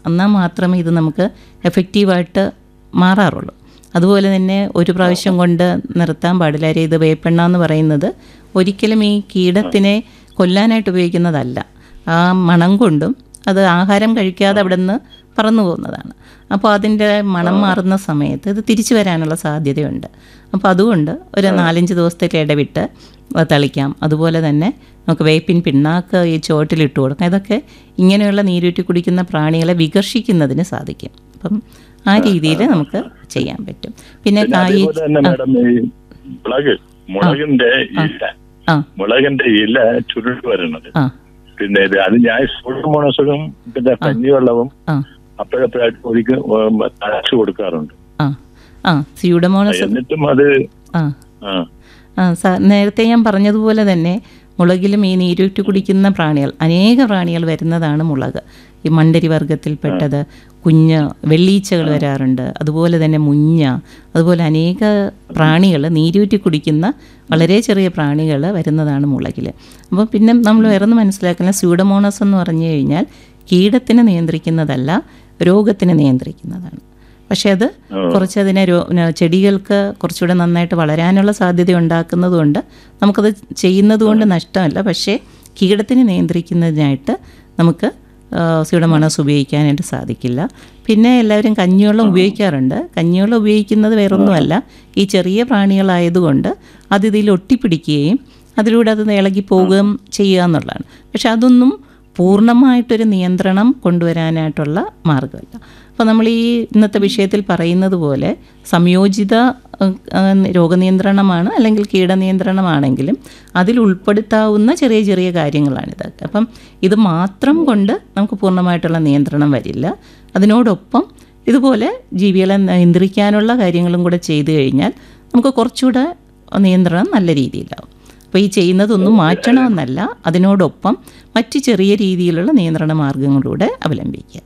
എന്നാൽ മാത്രമേ ഇത് നമുക്ക് എഫക്റ്റീവായിട്ട് മാറാറുള്ളൂ അതുപോലെ തന്നെ ഒരു പ്രാവശ്യം കൊണ്ട് നിർത്താൻ പാടില്ല കാര്യം ഇത് വേപ്പെണ്ണ എന്ന് പറയുന്നത് ഒരിക്കലും ഈ കീടത്തിനെ കൊല്ലാനായിട്ട് ഉപയോഗിക്കുന്നതല്ല ആ മണം കൊണ്ടും അത് ആഹാരം കഴിക്കാതെ അവിടെ നിന്ന് പറന്നു പോകുന്നതാണ് അപ്പോൾ അതിൻ്റെ മണം മാറുന്ന സമയത്ത് ഇത് തിരിച്ചു വരാനുള്ള സാധ്യതയുണ്ട് അപ്പോൾ അതുകൊണ്ട് ഒരു നാലഞ്ച് ദിവസത്തേക്ക് ഇടവിട്ട് അത് തളിക്കാം അതുപോലെ തന്നെ നമുക്ക് വേപ്പിൻ പിണ്ണാക്ക് ഈ ചുവട്ടിലിട്ട് കൊടുക്കാം ഇതൊക്കെ ഇങ്ങനെയുള്ള നീരൂറ്റി കുടിക്കുന്ന പ്രാണികളെ വികർഷിക്കുന്നതിന് സാധിക്കും അപ്പം ആ രീതിയിൽ നമുക്ക് ചെയ്യാൻ പറ്റും പിന്നെ കായി അതുപോലെ തന്നെ മാഡം ഈ മുളക് മുളകിന്റെ ഇല ആ മുളകിന്റെ ഇല ചുരുട്ട് വരണത് ആ പിന്നെ ഇത് അത് ഞാൻ സൂഡോമോണസും പിന്നെ കഞ്ഞിവെള്ളവും ആ അപ്പോഴപ്പോഴായിട്ട് ഒരിക്കൽ തഴച്ചു കൊടുക്കാറുണ്ട് ആ ആ സ്യൂഡമോണസ് എന്നിട്ടും അത് ആ ആ ആ സാർ നേരത്തെ ഞാൻ പറഞ്ഞതുപോലെ തന്നെ മുളകിലും ഈ നീരൂറ്റി കുടിക്കുന്ന പ്രാണികൾ അനേക പ്രാണികൾ വരുന്നതാണ് മുളക് ഈ മണ്ടരി വർഗത്തിൽപ്പെട്ടത് കുഞ്ഞ് വെള്ളീച്ചകൾ വരാറുണ്ട് അതുപോലെ തന്നെ മുഞ്ഞ അതുപോലെ അനേക പ്രാണികൾ നീരൂറ്റി കുടിക്കുന്ന വളരെ ചെറിയ പ്രാണികൾ വരുന്നതാണ് മുളകിൽ അപ്പോൾ പിന്നെ നമ്മൾ വേറെ ഒന്ന് മനസ്സിലാക്കുന്ന സ്യൂഡമോണസ് എന്ന് പറഞ്ഞു കഴിഞ്ഞാൽ കീടത്തിനെ നിയന്ത്രിക്കുന്നതല്ല രോഗത്തിനെ നിയന്ത്രിക്കുന്നതാണ് പക്ഷേ അത് കുറച്ച് അതിനെ രോ ന- ചെടികൾക്ക് കുറച്ചുകൂടെ നന്നായിട്ട് വളരാനുള്ള സാധ്യത ഉണ്ടാക്കുന്നതുകൊണ്ട് നമുക്കത് ചെയ്യുന്നത് കൊണ്ട് നഷ്ടമല്ല പക്ഷേ കീടത്തിനെ നിയന്ത്രിക്കുന്നതിനായിട്ട് നമുക്ക് സ്യൂഡമോണസ് ഉപയോഗിക്കാനായിട്ട് സാധിക്കില്ല പിന്നെ എല്ലാവരും കഞ്ഞിവെള്ളം ഉപയോഗിക്കാറുണ്ട് കഞ്ഞിവെള്ളം ഉപയോഗിക്കുന്നത് വേറൊന്നുമല്ല ഈ ചെറിയ പ്രാണികളായതുകൊണ്ട് അത് ഇതിൽ ഒട്ടിപ്പിടിക്കുകയും അതിലൂടെ അത് ഇളകി പോവുകയും ചെയ്യുക എന്നുള്ളതാണ് പക്ഷെ അതൊന്നും പൂർണ്ണമായിട്ടൊരു നിയന്ത്രണം കൊണ്ടുവരാനായിട്ടുള്ള മാർഗമല്ല അപ്പോൾ നമ്മൾ ഈ ഇന്നത്തെ വിഷയത്തിൽ പറയുന്നത് പോലെ സംയോജിത ഏഹ്, ഏഹ്, രോഗനിയന്ത്രണമാണ് അല്ലെങ്കിൽ കീടനിയന്ത്രണമാണെങ്കിലും അതിൽ ഉൾപ്പെടുത്താവുന്ന ചെറിയ ചെറിയ കാര്യങ്ങളാണിത് അപ്പം ഇത് മാത്രം കൊണ്ട് നമുക്ക് പൂർണ്ണമായിട്ടുള്ള നിയന്ത്രണം വരില്ല അതിനോടൊപ്പം ഇതുപോലെ ജീവികളെ നിയന്ത്രിക്കാനുള്ള കാര്യങ്ങളും കൂടെ ചെയ്തു കഴിഞ്ഞാൽ നമുക്ക് കുറച്ചുകൂടെ നിയന്ത്രണം നല്ല രീതിയിലാവും അപ്പോൾ ഈ ചെയ്യുന്നതൊന്നും മാറ്റണമെന്നല്ല അതിനോടൊപ്പം മറ്റ് ചെറിയ രീതിയിലുള്ള നിയന്ത്രണ മാർഗങ്ങളിലൂടെ അവലംബിക്കുക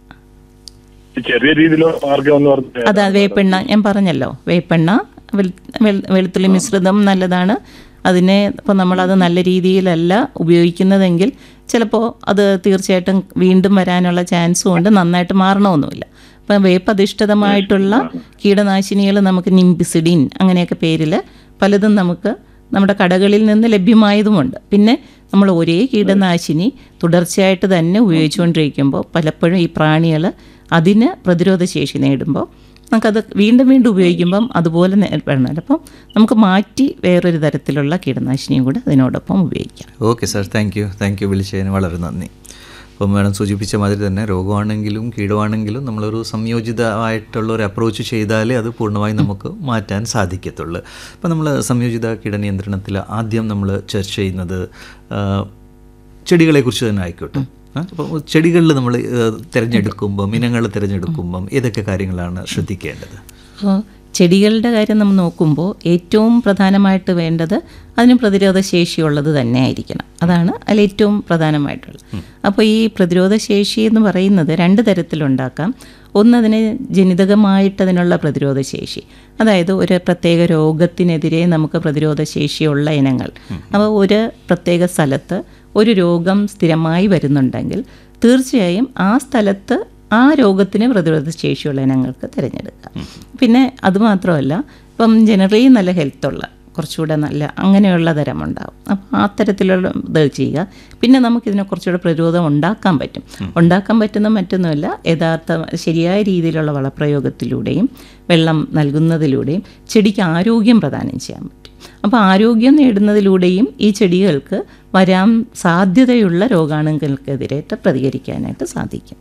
ഈ ചെറിയ രീതിയിലുള്ള മാർഗം എന്ന് പറഞ്ഞാൽ അത് വേപ്പെണ്ണ ഞാൻ പറഞ്ഞല്ലോ വേപ്പെണ്ണ വെളു- വെളു- വെളുത്തുള്ളി മിശ്രിതം നല്ലതാണ് അതിനെ ഇപ്പോൾ നമ്മളത് നല്ല രീതിയിലല്ല ഉപയോഗിക്കുന്നതെങ്കിൽ ചിലപ്പോൾ അത് തീർച്ചയായിട്ടും വീണ്ടും വരാനുള്ള ചാൻസും ഉണ്ട് നന്നായിട്ട് മാറണമൊന്നുമില്ല ഇപ്പം വേപ്പധിഷ്ഠിതമായിട്ടുള്ള കീടനാശിനികൾ നമുക്ക് നിംബിസിഡിൻ അങ്ങനെയൊക്കെ പേരിൽ പലതും നമുക്ക് നമ്മുടെ കടകളിൽ നിന്ന് ലഭ്യമായതുമുണ്ട് പിന്നെ നമ്മൾ ഒരേ കീടനാശിനി തുടർച്ചയായിട്ട് തന്നെ ഉപയോഗിച്ചുകൊണ്ടിരിക്കുമ്പോൾ പലപ്പോഴും ഈ പ്രാണികൾ അതിന് പ്രതിരോധ ശേഷി നേടുമ്പോൾ നമുക്കത് വീണ്ടും വീണ്ടും ഉപയോഗിക്കുമ്പം അതുപോലെ നേ- വേണം അപ്പം നമുക്ക് മാറ്റി വേറൊരു തരത്തിലുള്ള കീടനാശിനിയും കൂടെ അതിനോടൊപ്പം ഉപയോഗിക്കാം okay sir thank you thank you വിളിച്ചതിന് വളരെ നന്ദി അപ്പം മാഡം സൂചിപ്പിച്ച മാതിരി തന്നെ രോഗമാണെങ്കിലും കീടമാണെങ്കിലും നമ്മളൊരു സംയോജിതമായിട്ടുള്ള ഒരു അപ്രോച്ച് ചെയ്താലേ അത് പൂർണ്ണമായും നമുക്ക് മാറ്റാൻ സാധിക്കത്തുള്ളൂ അപ്പം നമ്മൾ സംയോജിത കീടനിയന്ത്രണത്തിൽ ആദ്യം നമ്മൾ ചർച്ച ചെയ്യുന്നത് ആ, ചെടികളെക്കുറിച്ച് തന്നെ ആയിക്കോട്ടെ അപ്പോൾ ചെടികളിൽ നമ്മൾ തിരഞ്ഞെടുക്കുമ്പം ഇനങ്ങൾ തിരഞ്ഞെടുക്കുമ്പം ഏതൊക്കെ കാര്യങ്ങളാണ് ശ്രദ്ധിക്കേണ്ടത് അപ്പോൾ ചെടികളുടെ കാര്യം നമ്മൾ നോക്കുമ്പോൾ ഏറ്റവും പ്രധാനമായിട്ട് വേണ്ടത് അതിന് പ്രതിരോധ ശേഷിയുള്ളത് തന്നെ ആയിരിക്കണം അതാണ് അതിൽ ഏറ്റവും പ്രധാനമായിട്ടുള്ളത് അപ്പോൾ ഈ പ്രതിരോധ ശേഷി എന്ന് പറയുന്നത് രണ്ട് തരത്തിലുണ്ടാക്കാം ഒന്ന് അതിന് ജനിതകമായിട്ട് അതിനുള്ള പ്രതിരോധ ശേഷി അതായത് ഒരു പ്രത്യേക രോഗത്തിനെതിരെ നമുക്ക് പ്രതിരോധ ശേഷിയുള്ള ഇനങ്ങൾ അപ്പോൾ ഒരു പ്രത്യേക സ്ഥലത്ത് ഒരു രോഗം സ്ഥിരമായി വരുന്നുണ്ടെങ്കിൽ തീർച്ചയായും ആ സ്ഥലത്ത് ആ രോഗത്തിന് പ്രതിരോധ ശേഷിയുള്ള ഇനങ്ങൾക്ക് തിരഞ്ഞെടുക്കാം പിന്നെ അതുമാത്രമല്ല ഇപ്പം ജനറലി നല്ല ഹെൽത്തുള്ള കുറച്ചുകൂടെ നല്ല അങ്ങനെയുള്ള തരം ഉണ്ടാവും അപ്പം ആ തരത്തിലുള്ള ഇത് ചെയ്യുക പിന്നെ നമുക്കിതിനെ കുറച്ചുകൂടെ പ്രതിരോധം ഉണ്ടാക്കാൻ പറ്റും ഉണ്ടാക്കാൻ പറ്റുന്ന മറ്റൊന്നുമല്ല യഥാർത്ഥ ശരിയായ രീതിയിലുള്ള വളപ്രയോഗത്തിലൂടെയും വെള്ളം നൽകുന്നതിലൂടെയും ചെടിക്ക് ആരോഗ്യം പ്രദാനം ചെയ്യാൻ പറ്റും അപ്പോൾ ആരോഗ്യം നേടുന്നതിലൂടെയും ഈ ചെടികൾക്ക് വരാൻ സാധ്യതയുള്ള രോഗാണുക്കൾക്കെതിരായിട്ട് പ്രതികരിക്കാനായിട്ട് സാധിക്കും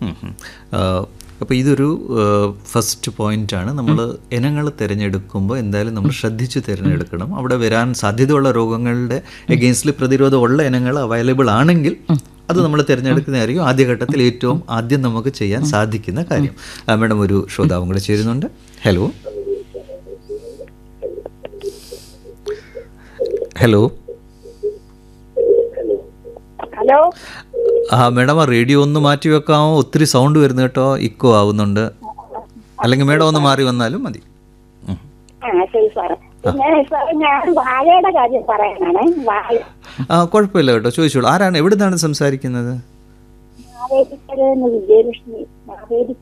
അപ്പോൾ ഇതൊരു ഫസ്റ്റ് പോയിന്റാണ് നമ്മൾ ഇനങ്ങൾ തിരഞ്ഞെടുക്കുമ്പോൾ എന്തായാലും നമ്മൾ ശ്രദ്ധിച്ച് തിരഞ്ഞെടുക്കണം അവിടെ വരാൻ സാധ്യതയുള്ള രോഗങ്ങളുടെ എഗെയിൻസ്റ്റിൽ പ്രതിരോധമുള്ള ഇനങ്ങൾ അവൈലബിൾ ആണെങ്കിൽ അത് നമ്മൾ തിരഞ്ഞെടുക്കുന്നതായിരിക്കും ആദ്യഘട്ടത്തിൽ ഏറ്റവും ആദ്യം നമുക്ക് ചെയ്യാൻ സാധിക്കുന്ന കാര്യം ആ, മാഡം ഒരു ശ്രോതാവും കൂടെ ചേരുന്നുണ്ട് ഹലോ ഹലോ ഹലോ ആ മാഡം ആ റേഡിയോ ഒന്ന് മാറ്റി വെക്കാമോ ഒത്തിരി സൗണ്ട് വരുന്നു കേട്ടോ ഇക്കോ ആവുന്നുണ്ട് അല്ലെങ്കിൽ മാഡം ഒന്ന് മാറി വന്നാലും മതി ഉം. ആ ശരി സാറേ പിന്നെ സാറേ ഞാൻ വാഴയുടെ കാര്യം പറയാനാണ് വാഴ ആ കുഴപ്പമില്ല കേട്ടോ ചോദിച്ചോളൂ ആരാണ് എവിടെ നിന്നാണ് സംസാരിക്കുന്നത് മാവേലിക്കര വിജയലക്ഷ്മി മാവേലി